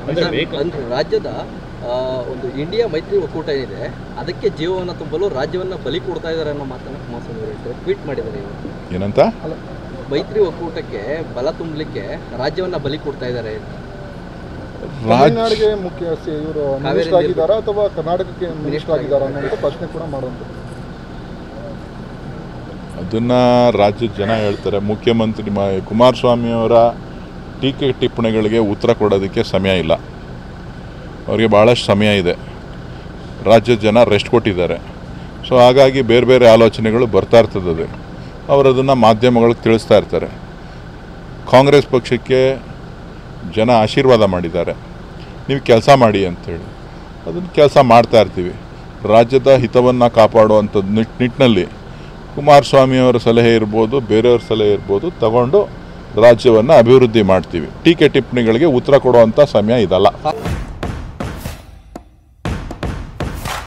ಅಂದ್ರೆ ಸರ್, ಬೇಕು ಅಂದ್ರೆ ರಾಜ್ಯದ ಆ, ಒಂದು ಇಂಡಿಯಾ ಮೈತ್ರಿ ಒಕ್ಕೂಟ ಏನಿದೆ ಅದಕ್ಕೆ ಜೀವವನ್ನು ತುಂಬಲು ರಾಜ್ಯವನ್ನ ಬಲಿ ಕೊಡ್ತಾ ಇದ್ದಾರೆ ಅನ್ನೋ ಮಾತನ್ನ ಕುಮಾರಸ್ವಾಮಿ ಅವರು ಹೇಳ್ತಾರೆ ಟ್ವೀಟ್ ಮಾಡಿದ್ದಾರೆ ಇವತ್ತು ಏನಂತ ಮೈತ್ರಿ ಒಕ್ಕೂಟಕ್ಕೆ ಬಲ ತುಂಬಲಿಕ್ಕೆ ರಾಜ್ಯವನ್ನ ಬಲಿ ಕೊಡ್ತಾ ಇದ್ದಾರೆ ರಾಜ್ ತಮಿಳ್ನಾಡಿಗೆ ಮುಖ್ಯ ಇವರು ಕಾವೇರಿ ಮಿನಿಸ್ಟರ್ ನೀರು- ಆಗಿದ್ದಾರಾ ಅಥವಾ ಕರ್ನಾಟಕಕ್ಕೆ ಮಿನಿಸ್ಟರ್ ಮಿನಿಸ್ಟರ್ ಆಗಿದ್ದಾರಾ ಅನ್ನೋದು ಪ್ರಶ್ನೆ ಕೂಡ ಮಾಡುವಂಥದ್ದು ಅದನ್ನು ರಾಜ್ಯದ ಜನ ಹೇಳ್ತಾರೆ ಮುಖ್ಯಮಂತ್ರಿ ಮ ಕುಮಾರಸ್ವಾಮಿಯವರ ಟೀಕೆ ಟಿಪ್ಪಣಿಗಳಿಗೆ ಉತ್ತರ ಕೊಡೋದಕ್ಕೆ ಸಮಯ ಇಲ್ಲ ಅವರಿಗೆ ಭಾಳಷ್ಟು ಸಮಯ ಇದೆ ರಾಜ್ಯದ ಜನ ರೆಸ್ಟ್ ಕೊಟ್ಟಿದ್ದಾರೆ ಸೊ ಹಾಗಾಗಿ ಬೇರೆ ಬೇರೆ ಆಲೋಚನೆಗಳು ಬರ್ತಾ ಇರ್ತದೆ ಅವರು ಅದನ್ನು ಮಾಧ್ಯಮಗಳಿಗೆ ತಿಳಿಸ್ತಾ ಇರ್ತಾರೆ ಕಾಂಗ್ರೆಸ್ ಪಕ್ಷಕ್ಕೆ ಜನ ಆಶೀರ್ವಾದ ಮಾಡಿದ್ದಾರೆ ನೀವು ಕೆಲಸ ಮಾಡಿ ಅಂತೇಳಿ ಅದನ್ನು ಕೆಲಸ ಮಾಡ್ತಾ ಇರ್ತೀವಿ ರಾಜ್ಯದ ಹಿತವನ್ನು ಕಾಪಾಡುವಂಥ ನಿಟ್ ನಿಟ್ಟಿನಲ್ಲಿ ಕುಮಾರಸ್ವಾಮಿಯವರ ಸಲಹೆ ಇರ್ಬೋದು ಬೇರೆಯವ್ರ ಸಲಹೆ ಇರ್ಬೋದು ತಗೊಂಡು ರಾಜ್ಯವನ್ನು ಅಭಿವೃದ್ಧಿ ಮಾಡ್ತೀವಿ ಟೀಕೆ ಟಿಪ್ಪಣಿಗಳಿಗೆ ಉತ್ತರ ಕೊಡುವಂಥ ಸಮಯ ಇದಲ್ಲ